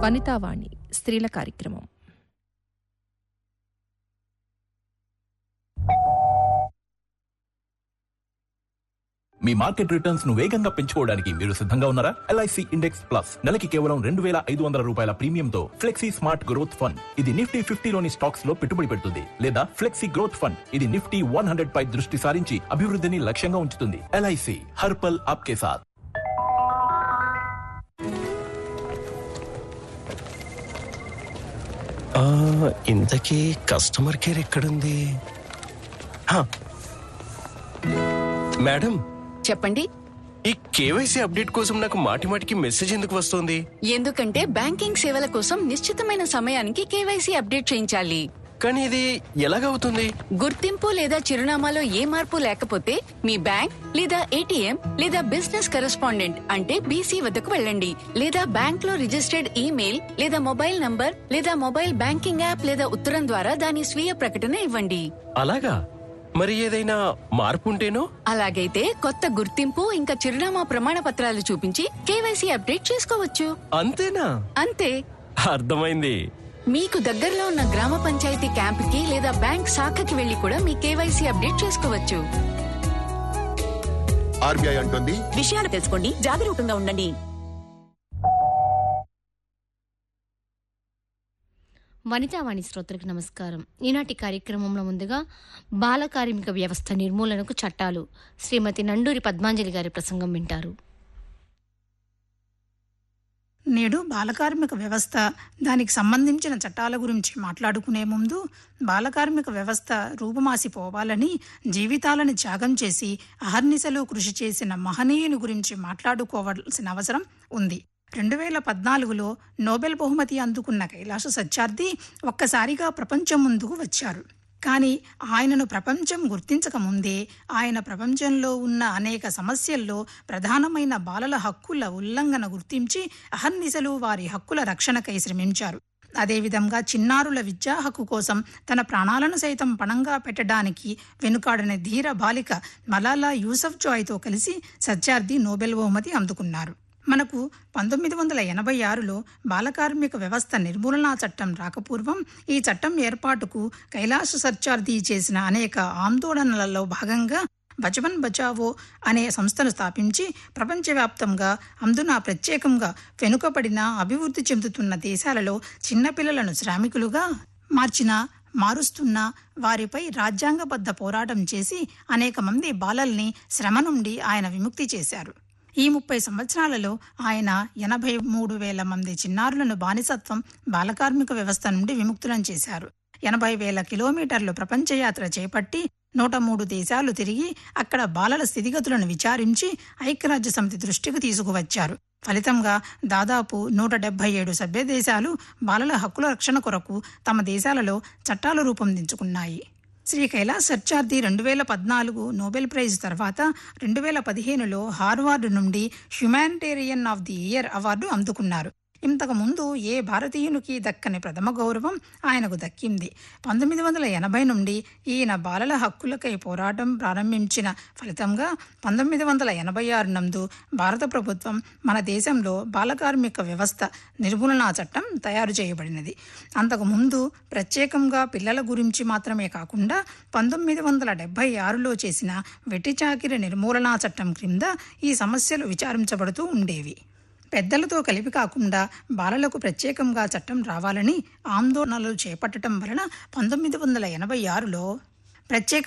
వనితావాణి స్త్రీల కార్యక్రమం మీ market returns ను వేగంగా పెంచుకోవడానికి మీరు సిద్ధంగా ఉన్నారా ఎల్ఐసి ఇండెక్స్ ప్లస్ నెలకి కేవలం రెండు వేల ఐదు వందల రూపాయల ప్రీమియంతో ఫ్లెక్సీ స్మార్ట్ గ్రోత్ ఫండ్ ఇది నిఫ్టీ ఫిఫ్టీలోని స్టాక్స్ లో పెట్టుబడి పెడుతుంది లేదా ఫ్లెక్సీ గ్రోత్ ఫండ్ ఇది నిఫ్టీ వన్ హండ్రెడ్ పై దృష్టి సారించి అభివృద్ధిని లక్ష్యంగా ఉంచుతుంది ఎల్ఐసి హర్పల్ ఆప్కే సాత్ ఆ, ఇంతకీ కస్టమర్ కేర్ ఎక్కడుంది హా. మేడం చెప్పండి ఈ కేవైసీ అప్డేట్ కోసం నాకు మాటి మాటికి మెసేజ్ ఎందుకు వస్తుంది ఎందుకంటే బ్యాంకింగ్ సేవల కోసం నిశ్చితమైన సమయానికి కేవైసీ అప్డేట్ చేయించాలి కానీ ఇది ఎలాగవుతుంది గుర్తింపు లేదా చిరునామాలో ఏ మార్పు లేకపోతే మీ బ్యాంక్ లేదా ఏటీఎం లేదా బిజినెస్ కరెస్పాండెంట్ అంటే బీసీ వద్దకు వెళ్ళండి లేదా బ్యాంక్ లో రిజిస్టర్డ్ ఈమెయిల్ లేదా మొబైల్ నంబర్ లేదా మొబైల్ బ్యాంకింగ్ యాప్ లేదా ఉత్తరం ద్వారా దాని స్వీయ ప్రకటన ఇవ్వండి అలాగా మరి ఏదైనా మార్పు ఉంటేనో అలాగైతే కొత్త గుర్తింపు ఇంకా చిరునామా ప్రమాణ పత్రాలు చూపించి కేవైసీ అప్డేట్ చేసుకోవచ్చు అంతేనా అంతే అర్థమైంది మీకు దగ్గరలో ఉన్న గ్రామ పంచాయతీ క్యాంపుకి లేదా బ్యాంక్ శాఖకి వెళ్లి కూడా మీ కేవైసీ అప్డేట్ చేసుకోవచ్చు ఆర్బీఐ అంటుంది విషయాలు తెలుసుకోండి జాగరూకంగా ఉండండి వనితావాణి శ్రోతలకు నమస్కారం ఈనాటి కార్యక్రమంలో ముందుగా బాల కార్మిక వ్యవస్థ నిర్మూలనకు చట్టాలు శ్రీమతి నండూరి పద్మాంజలి గారి ప్రసంగం వింటారు నేడు బాలకార్మిక వ్యవస్థ దానికి సంబంధించిన చట్టాల గురించి మాట్లాడుకునే ముందు బాలకార్మిక వ్యవస్థ రూపుమాసిపోవాలని జీవితాలను త్యాగం చేసి అహర్నిశలు కృషి చేసిన మహనీయుని గురించి మాట్లాడుకోవాల్సిన అవసరం ఉంది రెండు వేల పద్నాలుగులో నోబెల్ బహుమతి అందుకున్న కైలాస సత్యార్థి ఒక్కసారిగా ప్రపంచం ముందుకు వచ్చారు కానీ ఆయనను ప్రపంచం గుర్తించక ముందే ఆయన ప్రపంచంలో ఉన్న అనేక సమస్యల్లో ప్రధానమైన బాలల హక్కుల ఉల్లంఘన గుర్తించి అహర్నిశలు వారి హక్కుల రక్షణకై శ్రమించారు అదేవిధంగా చిన్నారుల విద్యా హక్కు కోసం తన ప్రాణాలను సైతం పణంగా పెట్టడానికి వెనుకాడని ధీర బాలిక మలాలా యూసఫ్ జాయ్తో కలిసి సత్యార్థి నోబెల్ బహుమతి అందుకున్నారు మనకు పంతొమ్మిది వందల ఎనభై ఆరులో బాలకార్మిక వ్యవస్థ నిర్మూలనా చట్టం రాకపూర్వం ఈ చట్టం ఏర్పాటుకు కైలాస సత్యార్థి చేసిన అనేక ఆందోళనలలో భాగంగా బచవన్ బచావో అనే సంస్థను స్థాపించి ప్రపంచవ్యాప్తంగా అందున ప్రత్యేకంగా వెనుకబడిన అభివృద్ధి చెందుతున్న దేశాలలో చిన్నపిల్లలను శ్రామికులుగా మార్చిన మారుస్తున్న వారిపై రాజ్యాంగబద్ధ పోరాటం చేసి అనేక మంది బాలల్ని శ్రమ నుండి ఆయన విముక్తి చేశారు ఈ ముప్పై సంవత్సరాలలో ఆయన ఎనభై మూడు వేల మంది చిన్నారులను బానిసత్వం బాలకార్మిక వ్యవస్థ నుండి విముక్తులను చేశారు ఎనభై వేల కిలోమీటర్లు ప్రపంచయాత్ర చేపట్టి నూట మూడు దేశాలు తిరిగి అక్కడ బాలల స్థితిగతులను విచారించి ఐక్యరాజ్య సమితి దృష్టికి తీసుకువచ్చారు ఫలితంగా దాదాపు నూట డెబ్బై ఏడు సభ్య దేశాలు బాలల హక్కుల రక్షణ కొరకు తమ దేశాలలో చట్టాలు రూపొందించుకున్నాయి శ్రీ కైలాస్ సత్యార్థి రెండు వేల పద్నాలుగు నోబెల్ ప్రైజ్ తర్వాత రెండు వేల పదిహేనులో హార్వార్డ్ నుండి humanitarian of the year award అందుకున్నారు ఇంతకు ముందు ఏ భారతీయునికి దక్కని ప్రథమ గౌరవం ఆయనకు దక్కింది పంతొమ్మిది వందల ఎనభై నుండి ఈయన బాలల హక్కులకై పోరాటం ప్రారంభించిన ఫలితంగా పంతొమ్మిది వందల ఎనభై ఆరు నందు భారత ప్రభుత్వం మన దేశంలో బాలకార్మిక వ్యవస్థ నిర్మూలనా చట్టం తయారు చేయబడినది అంతకు ముందు ప్రత్యేకంగా పిల్లల గురించి మాత్రమే కాకుండా పంతొమ్మిది వందల డెబ్బై ఆరులో చేసిన వెట్టి చాకిరి నిర్మూలనా చట్టం క్రింద ఈ సమస్యలు విచారించబడుతూ ఉండేవి పెద్దలతో కలిపి కాకుండా బాలలకు ప్రత్యేకంగా చట్టం రావాలని ఆందోళనలు చేపట్టడం వలన పంతొమ్మిది వందల ఎనభై ఆరులో ప్రత్యేక